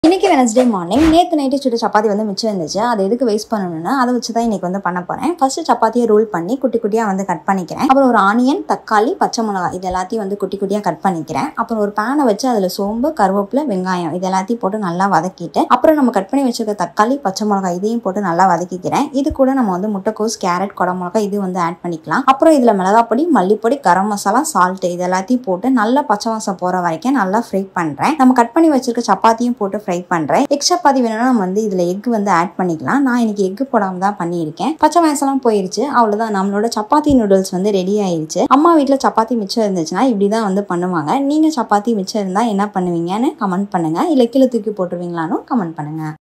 இன்னைக்கு Wednesday morning நேற்று night சுட்டு சப்பாத்தி வந்து மிச்சம் இருந்துச்சு அதை எதுக்கு வேஸ்ட் பண்ணணும்னு அதை வச்சு தான் இன்னைக்கு வந்து பண்ண போகிறேன் ஃபர்ஸ்ட் சப்பாத்தியை ரோல் பண்ணி குட்டி குட்டியாக வந்து கட் பண்ணிக்கிறேன் அப்புறம் ஒரு ஆனியன் தக்காளி பச்சை மிளகாய் இது எல்லாத்தையும் வந்து குட்டி குட்டியாக கட் பண்ணிக்கிறேன் அப்புறம் ஒரு பேனை வச்சு அதில் சோம்பு கருவேப்பிலை வெங்காயம் இது எல்லாத்தையும் போட்டு நல்லா வதக்கிட்டு அப்புறம் நம்ம கட் பண்ணி வச்சிருக்க தக்காளி பச்சை மிளகாய் இதையும் போட்டு நல்லா வதக்கிக்கிறேன் இது கூட நம்ம வந்து முட்டைக்கோஸ் கேரட் குடை மிளகாய் இது வந்து ஆட் பண்ணிக்கலாம் அப்புறம் இதில் மிளகாப்பொடி மல்லிப்பொடி கரம் மசாலா சால்ட் இது எல்லாத்தையும் போட்டு நல்லா பச்சை வாசம் போகிற வரைக்கும் நல்லா ஃப்ரை பண்ணுறேன் நம்ம கட் பண்ணி வச்சிருக்க சப்பாத்தியும் போட்டு ஃப்ரை பண்ணுறேன் எக் சப்பாத்தி வேணும்னா நம்ம வந்து இதில் எக் வந்து ஆட் பண்ணிக்கலாம் நான் இன்னைக்கு எக் போடாமல் தான் பண்ணியிருக்கேன் பச்சை வாசம்லாம் போயிருச்சு அவ்வளோதான் நம்மளோட சப்பாத்தி நூடுல்ஸ் வந்து ரெடி ஆயிருச்சு அம்மா வீட்டில் சப்பாத்தி மிச்சம் இருந்துச்சுன்னா இப்படி தான் வந்து பண்ணுவாங்க நீங்கள் சப்பாத்தி மிச்சம் இருந்தால் என்ன பண்ணுவீங்கன்னு கமெண்ட் பண்ணுங்கள் இல்லை கீழே தூக்கி போட்டுருவீங்களான்னு கமெண்ட் பண்ணுங்கள்